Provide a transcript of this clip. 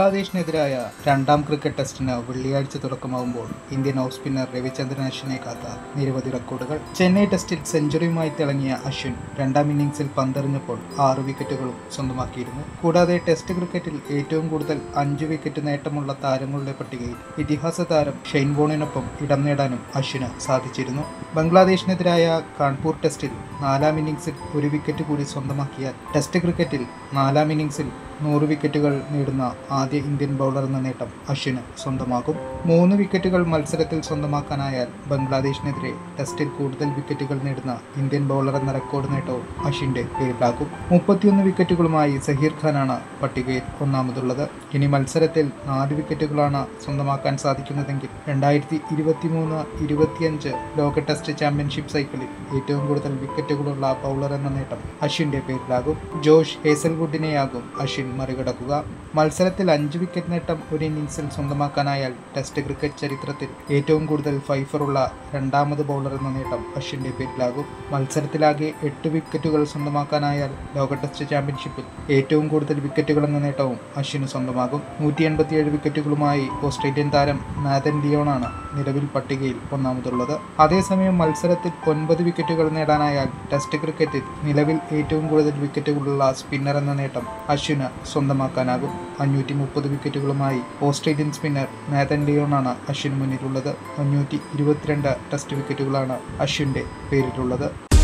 ബംഗ്ലാദേശിനെതിരായ രണ്ടാം ക്രിക്കറ്റ് ടെസ്റ്റിന് വെള്ളിയാഴ്ച തുടക്കമാകുമ്പോൾ ഇന്ത്യൻ ഓഫ് സ്പിന്നർ രവിചന്ദ്രൻ അശ്വിനെ കാത്ത നിരവധി റെക്കോർഡുകൾ ചെന്നൈ ടെസ്റ്റിൽ സെഞ്ചുറിയുമായി തിളങ്ങിയ അശ്വിൻ രണ്ടാം ഇന്നിംഗ്സിൽ പന്തെറിഞ്ഞപ്പോൾ ആറ് വിക്കറ്റുകളും സ്വന്തമാക്കിയിരുന്നു കൂടാതെ ടെസ്റ്റ് ക്രിക്കറ്റിൽ ഏറ്റവും കൂടുതൽ അഞ്ച് വിക്കറ്റ് നേട്ടമുള്ള താരങ്ങളുടെ പട്ടികയിൽ ഇതിഹാസ താരം ഷെയ്ൻ ബോണിനൊപ്പം ഇടം നേടാനും അശ്വിന് സാധിച്ചിരുന്നു ബംഗ്ലാദേശിനെതിരായ കാൺപൂർ ടെസ്റ്റിൽ നാലാം ഇന്നിംഗ്സിൽ ഒരു വിക്കറ്റ് കൂടി സ്വന്തമാക്കിയാൽ ടെസ്റ്റ് ക്രിക്കറ്റിൽ നാലാം ഇന്നിംഗ്സിൽ നൂറ് വിക്കറ്റുകൾ നേടുന്ന ആദ്യ ഇന്ത്യൻ ബൗളർ എന്ന നേട്ടം അശ്വിന് സ്വന്തമാകും മൂന്ന് വിക്കറ്റുകൾ മത്സരത്തിൽ സ്വന്തമാക്കാനായാൽ ബംഗ്ലാദേശിനെതിരെ ടെസ്റ്റിൽ കൂടുതൽ വിക്കറ്റുകൾ നേടുന്ന ഇന്ത്യൻ ബൗളർ എന്ന റെക്കോർഡ് നേട്ടവും അശ്വിൻ്റെ പേരിലാകും മുപ്പത്തിയൊന്ന് വിക്കറ്റുകളുമായി സഹീർ ഖാനാണ് പട്ടികയിൽ ഒന്നാമതുള്ളത് ഇനി മത്സരത്തിൽ നാല് വിക്കറ്റുകളാണ് സ്വന്തമാക്കാൻ സാധിക്കുന്നതെങ്കിൽ രണ്ടായിരത്തി ഇരുപത്തി മൂന്ന് ഇരുപത്തിയഞ്ച് ലോക ടെസ്റ്റ് ചാമ്പ്യൻഷിപ്പ് സൈക്കിളിൽ ഏറ്റവും കൂടുതൽ വിക്കറ്റുകളുള്ള ബൗളർ എന്ന നേട്ടം അശ്വിൻ്റെ പേരിലാകും ജോഷ് ഹേസൽവുഡിനെയാകും അശ്വിൻ മറികടക്കുക മത്സരത്തിൽ അഞ്ച് വിക്കറ്റ് നേട്ടം ഒരു ഇന്നിംഗ്സിൽ സ്വന്തമാക്കാനായാൽ ടെസ്റ്റ് ക്രിക്കറ്റ് ചരിത്രത്തിൽ ഏറ്റവും കൂടുതൽ ഫൈഫറുള്ള രണ്ടാമത് ബൗളർ എന്ന നേട്ടം അശ്വിൻ്റെ പേരിലാകും മത്സരത്തിലാകെ എട്ട് വിക്കറ്റുകൾ സ്വന്തമാക്കാനായാൽ ലോക ടെസ്റ്റ് ചാമ്പ്യൻഷിപ്പിൽ ഏറ്റവും കൂടുതൽ വിക്കറ്റുകൾ എന്ന നേട്ടവും അശ്വിന് സ്വന്തമാകും നൂറ്റി എൺപത്തിയേഴ് വിക്കറ്റുകളുമായി ഓസ്ട്രേലിയൻ താരം നാഥൻ ലിയോണാണ് നിലവിൽ പട്ടികയിൽ ഒന്നാമതുള്ളത് അതേസമയം മത്സരത്തിൽ ഒൻപത് വിക്കറ്റുകൾ നേടാനായാൽ ടെസ്റ്റ് ക്രിക്കറ്റിൽ നിലവിൽ ഏറ്റവും കൂടുതൽ വിക്കറ്റുകളുള്ള സ്പിന്നർ എന്ന നേട്ടം അശ്വിന് സ്വന്തമാക്കാനാകും അഞ്ഞൂറ്റി മുപ്പത് വിക്കറ്റുകളുമായി ഓസ്ട്രേലിയൻ സ്പിന്നർ നാഥൻ ലിയോണാണ് അശ്വിന് മുന്നിലുള്ളത് അഞ്ഞൂറ്റി ഇരുപത്തിരണ്ട് ടെസ്റ്റ് വിക്കറ്റുകളാണ് അശ്വിൻ്റെ പേരിലുള്ളത്